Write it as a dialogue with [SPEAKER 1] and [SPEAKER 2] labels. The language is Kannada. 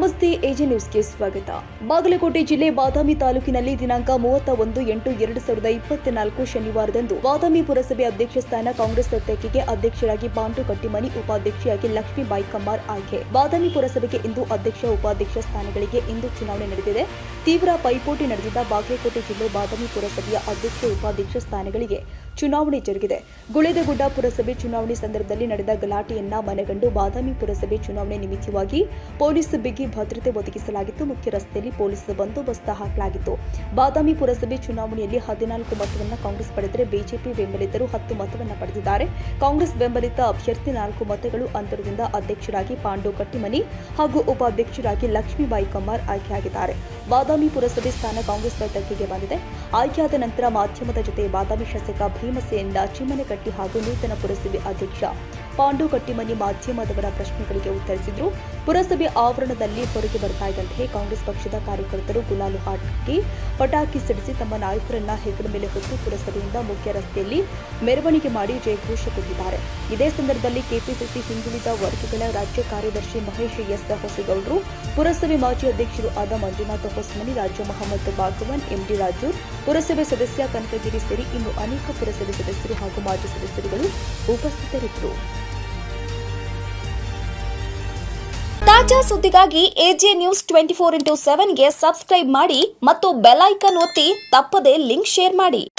[SPEAKER 1] ನಮಸ್ತೆ ಎಜೆ ನ್ಯೂಸ್ಗೆ ಸ್ವಾಗತ ಬಾಗಲಕೋಟೆ ಜಿಲ್ಲೆ ಬಾದಾಮಿ ತಾಲೂಕಿನಲ್ಲಿ ದಿನಾಂಕ ಮೂವತ್ತ ಒಂದು ಎಂಟು ಎರಡು ಸಾವಿರದ ಇಪ್ಪತ್ನಾಲ್ಕು ಶನಿವಾರದಂದು ಬಾದಾಮಿ ಪುರಸಭೆ ಅಧ್ಯಕ್ಷ ಸ್ಥಾನ ಕಾಂಗ್ರೆಸ್ ಅಧ್ಯಕ್ಷೆಗೆ ಅಧ್ಯಕ್ಷರಾಗಿ ಪಾಂಡು ಕಟ್ಟಿಮನಿ ಉಪಾಧ್ಯಕ್ಷೆಯಾಗಿ ಲಕ್ಷ್ಮೀಬಾಯಿ ಕಮ್ಮಾರ್ ಆಯ್ಕೆ ಬಾದಾಮಿ ಪುರಸಭೆಗೆ ಇಂದು ಅಧ್ಯಕ್ಷ ಉಪಾಧ್ಯಕ್ಷ ಸ್ಥಾನಗಳಿಗೆ ಇಂದು ಚುನಾವಣೆ ನಡೆದಿದೆ ತೀವ್ರ ಪೈಪೋಟಿ ನಡೆದಿದ್ದ ಬಾಗಲಕೋಟೆ ಜಿಲ್ಲೆ ಬಾದಾಮಿ ಪುರಸಭೆಯ ಅಧ್ಯಕ್ಷ ಉಪಾಧ್ಯಕ್ಷ ಸ್ಥಾನಗಳಿಗೆ ಚುನಾವಣೆ ಜರುಗಿದೆ ಗುಳೇದಗುಡ್ಡ ಪುರಸಭೆ ಚುನಾವಣೆ ಸಂದರ್ಭದಲ್ಲಿ ನಡೆದ ಗಲಾಟೆಯನ್ನ ಮನಗಂಡು ಬಾದಾಮಿ ಪುರಸಭೆ ಚುನಾವಣೆ ನಿಮಿತ್ತವಾಗಿ ಪೊಲೀಸ್ ಬಿಗಿ ಭದ್ರತೆ ಒದಗಿಸಲಾಗಿತ್ತು ಮುಖ್ಯ ರಸ್ತೆಯಲ್ಲಿ ಪೊಲೀಸ್ ಬಂದೋಬಸ್ತ್ ಹಾಕಲಾಗಿತ್ತು ಬಾದಾಮಿ ಪುರಸಭೆ ಚುನಾವಣೆಯಲ್ಲಿ ಹದಿನಾಲ್ಕು ಮತವನ್ನು ಕಾಂಗ್ರೆಸ್ ಪಡೆದರೆ ಬಿಜೆಪಿ ಬೆಂಬಲಿತರು ಹತ್ತು ಮತವನ್ನು ಪಡೆದಿದ್ದಾರೆ ಕಾಂಗ್ರೆಸ್ ಬೆಂಬಲಿತ ಅಭ್ಯರ್ಥಿ ನಾಲ್ಕು ಮತಗಳು ಅಂತರದಿಂದ ಅಧ್ಯಕ್ಷರಾಗಿ ಪಾಂಡು ಕಟ್ಟಿಮನಿ ಹಾಗೂ ಉಪಾಧ್ಯಕ್ಷರಾಗಿ ಲಕ್ಷ್ಮೀಬಾಯಿ ಕಮ್ಮಾರ್ ಆಯ್ಕೆಯಾಗಿದ್ದಾರೆ ಬಾದಾಮಿ ಪುರಸಭೆ ಸ್ಥಾನ ಕಾಂಗ್ರೆಸ್ ತೆಕ್ಕೆಗೆ ಬಂದಿದೆ ಆಯ್ಕೆಯಾದ ನಂತರ ಮಾಧ್ಯಮದ ಜೊತೆ ಬಾದಾಮಿ ಶಾಸಕ ಭೀಮಸೇನ್ ಚಿಮ್ಮನಕಟ್ಟಿ ಹಾಗೂ ನೂತನ ಪುರಸಭೆ ಅಧ್ಯಕ್ಷ ಪಾಂಡು ಕಟ್ಟಿಮನಿ ಮಾಧ್ಯಮದವರ ಪ್ರಶ್ನೆಗಳಿಗೆ ಉತ್ತರಿಸಿದ್ರು ಪುರಸಭೆ ಆವರಣದಲ್ಲಿ ಹೊರಗೆ ಬರ್ತಾ ಇದ್ದಂತೆ ಕಾಂಗ್ರೆಸ್ ಪಕ್ಷದ ಕಾರ್ಯಕರ್ತರು ಗುಲಾಲು ಹಾಕಿ ಪಟಾಕಿ ಸಿಡಿಸಿ ತಮ್ಮ ನಾಯಕರನ್ನ ಹೆಗಲ ಮೇಲೆ ಹೊತ್ತು ಪುರಸಭೆಯಿಂದ ಮುಖ್ಯ ರಸ್ತೆಯಲ್ಲಿ ಮೆರವಣಿಗೆ ಮಾಡಿ ಜಯಘೋಷ ಕೂಗಿದ್ದಾರೆ ಇದೇ ಸಂದರ್ಭದಲ್ಲಿ ಕೆಪಿಸಿಸಿ ಹಿಂದುಳಿದ ವರ್ಗಗಳ ರಾಜ್ಯ ಕಾರ್ಯದರ್ಶಿ ಮಹೇಶ್ ಎಸ್ ಹೊಸಗೌಡರು ಪುರಸಭೆ ಮಾಜಿ ಅಧ್ಯಕ್ಷರು ಆದ ಮಂಜುನಾಥ ಹೊಸಮನಿ ರಾಜ್ಯ ಮೊಹಮ್ಮದ್ ಭಾಗವನ್ ಎಂಡಿ ರಾಜು ಪುರಸಭೆ ಸದಸ್ಯ ಕನಕಗಿರಿ ಸೇರಿ ಇನ್ನು ಅನೇಕ ಪುರಸಭೆ ಸದಸ್ಯರು ಹಾಗೂ ಮಾಜಿ ಸದಸ್ಯರುಗಳು ಉಪಸ್ಥಿತರಿದ್ದರು
[SPEAKER 2] ತಾಜಾ ಸುದ್ದಿಗಾಗಿ AJ news twenty four into ಸೆವೆನ್ಗೆ ಸಬ್ಸ್ಕ್ರೈಬ್ ಮಾಡಿ ಮತ್ತು ಬೆಲ್ ಐಕಾನ್ ಒತ್ತಿ ತಪ್ಪದೇ ಲಿಂಕ್ ಶೇರ್ ಮಾಡಿ